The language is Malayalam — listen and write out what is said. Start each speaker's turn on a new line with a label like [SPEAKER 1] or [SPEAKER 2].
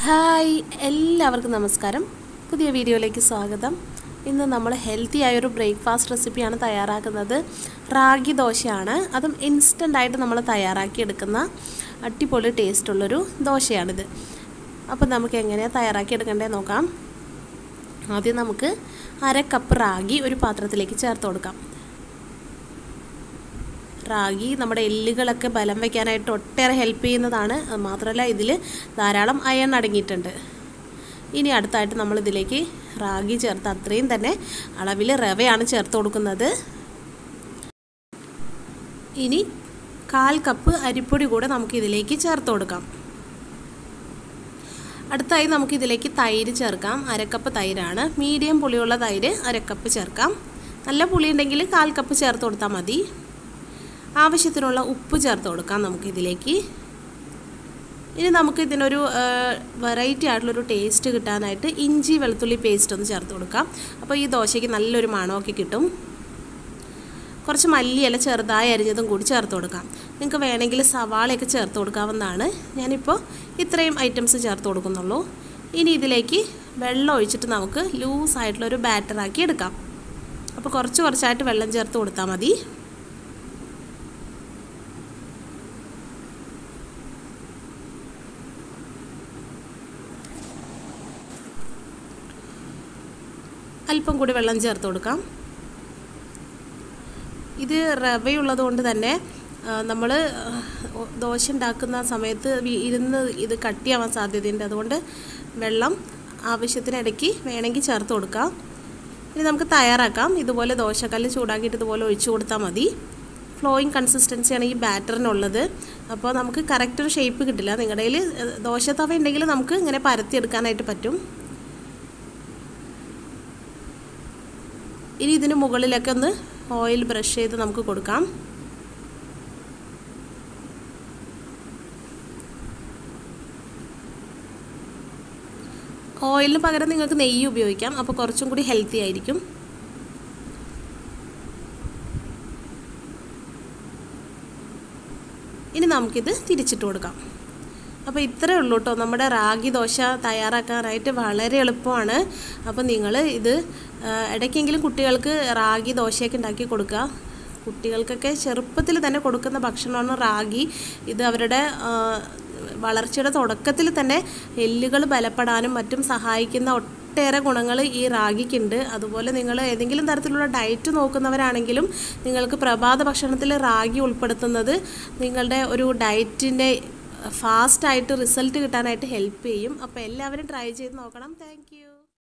[SPEAKER 1] ഹായ് എല്ലാവർക്കും നമസ്കാരം പുതിയ വീഡിയോയിലേക്ക് സ്വാഗതം ഇന്ന് നമ്മൾ ഹെൽത്തി ആയൊരു ബ്രേക്ക്ഫാസ്റ്റ് റെസിപ്പിയാണ് തയ്യാറാക്കുന്നത് റാഗി ദോശയാണ് അതും ഇൻസ്റ്റൻ്റ് ആയിട്ട് നമ്മൾ തയ്യാറാക്കി എടുക്കുന്ന അടിപൊളി ടേസ്റ്റുള്ളൊരു ദോശയാണിത് അപ്പോൾ നമുക്ക് എങ്ങനെയാണ് തയ്യാറാക്കി എടുക്കേണ്ടത് നോക്കാം ആദ്യം നമുക്ക് അര കപ്പ് റാഗി ഒരു പാത്രത്തിലേക്ക് ചേർത്ത് കൊടുക്കാം റാഗി നമ്മുടെ എല്ലുകളൊക്കെ ബലം വയ്ക്കാനായിട്ട് ഒട്ടേറെ ഹെൽപ്പ് ചെയ്യുന്നതാണ് അത് മാത്രമല്ല ഇതിൽ ധാരാളം അയൺ അടങ്ങിയിട്ടുണ്ട് ഇനി അടുത്തായിട്ട് നമ്മൾ ഇതിലേക്ക് റാഗി ചേർത്ത് അത്രയും തന്നെ അളവിൽ റവയാണ് ചേർത്ത് കൊടുക്കുന്നത് ഇനി കാൽ കപ്പ് അരിപ്പൊടി കൂടെ നമുക്ക് ഇതിലേക്ക് ചേർത്ത് കൊടുക്കാം അടുത്തായി നമുക്ക് ഇതിലേക്ക് തൈര് ചേർക്കാം അരക്കപ്പ് തൈരാണ് മീഡിയം പുളിയുള്ള തൈര് അരക്കപ്പ് ചേർക്കാം നല്ല പുളി ഉണ്ടെങ്കിൽ കാൽ കപ്പ് ചേർത്ത് കൊടുത്താൽ മതി ആവശ്യത്തിനുള്ള ഉപ്പ് ചേർത്ത് കൊടുക്കാം നമുക്കിതിലേക്ക് ഇനി നമുക്ക് ഇതിനൊരു വെറൈറ്റി ആയിട്ടുള്ളൊരു ടേസ്റ്റ് കിട്ടാനായിട്ട് ഇഞ്ചി വെളുത്തുള്ളി പേസ്റ്റ് ഒന്ന് ചേർത്ത് കൊടുക്കാം അപ്പോൾ ഈ ദോശയ്ക്ക് നല്ലൊരു മണമൊക്കെ കിട്ടും കുറച്ച് മല്ലിയില ചെറുതായി അരിഞ്ഞതും കൂടി ചേർത്ത് കൊടുക്കാം നിങ്ങൾക്ക് വേണമെങ്കിൽ സവാളയൊക്കെ ചേർത്ത് കൊടുക്കാവുന്നതാണ് ഞാനിപ്പോൾ ഇത്രയും ഐറ്റംസ് ചേർത്ത് കൊടുക്കുന്നുള്ളൂ ഇനി ഇതിലേക്ക് വെള്ളം ഒഴിച്ചിട്ട് നമുക്ക് ലൂസായിട്ടുള്ളൊരു ബാറ്ററാക്കി എടുക്കാം അപ്പോൾ കുറച്ച് കുറച്ചായിട്ട് വെള്ളം ചേർത്ത് കൊടുത്താൽ മതി അല്പം കൂടി വെള്ളം ചേർത്ത് കൊടുക്കാം ഇത് റവയുള്ളത് കൊണ്ട് തന്നെ നമ്മൾ ദോശ ഉണ്ടാക്കുന്ന സമയത്ത് ഇരുന്ന് ഇത് കട്ടിയാവാൻ സാധ്യതയുണ്ട് അതുകൊണ്ട് വെള്ളം ആവശ്യത്തിനിടയ്ക്ക് വേണമെങ്കിൽ ചേർത്ത് കൊടുക്കാം ഇനി നമുക്ക് തയ്യാറാക്കാം ഇതുപോലെ ദോശക്കല്ല് ചൂടാക്കിയിട്ട് ഇതുപോലെ ഒഴിച്ചു കൊടുത്താൽ മതി ഫ്ലോയിങ് കൺസിസ്റ്റൻസിയാണ് ഈ ബാറ്ററിനുള്ളത് അപ്പോൾ നമുക്ക് കറക്റ്റ് ഒരു ഷേപ്പ് കിട്ടില്ല നിങ്ങളുടെ കയ്യിൽ ദോശ തവ ഉണ്ടെങ്കിൽ നമുക്ക് ഇങ്ങനെ പരത്തിയെടുക്കാനായിട്ട് പറ്റും ഇനി ഇതിന് മുകളിലൊക്കെ ഒന്ന് ഓയിൽ ബ്രഷ് ചെയ്ത് നമുക്ക് കൊടുക്കാം ഓയിലിന് പകരം നിങ്ങൾക്ക് നെയ്യ് ഉപയോഗിക്കാം അപ്പോൾ കുറച്ചും കൂടി ഹെൽത്തി ആയിരിക്കും ഇനി നമുക്കിത് തിരിച്ചിട്ട് കൊടുക്കാം അപ്പോൾ ഇത്രയേ ഉള്ളൂ കേട്ടോ നമ്മുടെ റാഗി ദോശ തയ്യാറാക്കാനായിട്ട് വളരെ എളുപ്പമാണ് അപ്പോൾ നിങ്ങൾ ഇത് ഇടയ്ക്കെങ്കിലും കുട്ടികൾക്ക് റാഗി ദോശയൊക്കെ ഉണ്ടാക്കി കൊടുക്കുക കുട്ടികൾക്കൊക്കെ ചെറുപ്പത്തിൽ തന്നെ കൊടുക്കുന്ന ഭക്ഷണമാണ് റാഗി ഇത് അവരുടെ വളർച്ചയുടെ തുടക്കത്തിൽ തന്നെ എല്ലുകൾ ബലപ്പെടാനും മറ്റും സഹായിക്കുന്ന ഒട്ടേറെ ഗുണങ്ങൾ ഈ റാഗിക്കുണ്ട് അതുപോലെ നിങ്ങൾ ഏതെങ്കിലും തരത്തിലുള്ള ഡയറ്റ് നോക്കുന്നവരാണെങ്കിലും നിങ്ങൾക്ക് പ്രഭാത ഭക്ഷണത്തിൽ റാഗി ഉൾപ്പെടുത്തുന്നത് നിങ്ങളുടെ ഒരു ഡയറ്റിൻ്റെ ഫാസ്റ്റായിട്ട് റിസൾട്ട് കിട്ടാനായിട്ട് ഹെൽപ്പ് ചെയ്യും അപ്പോൾ എല്ലാവരും ട്രൈ ചെയ്ത് നോക്കണം താങ്ക്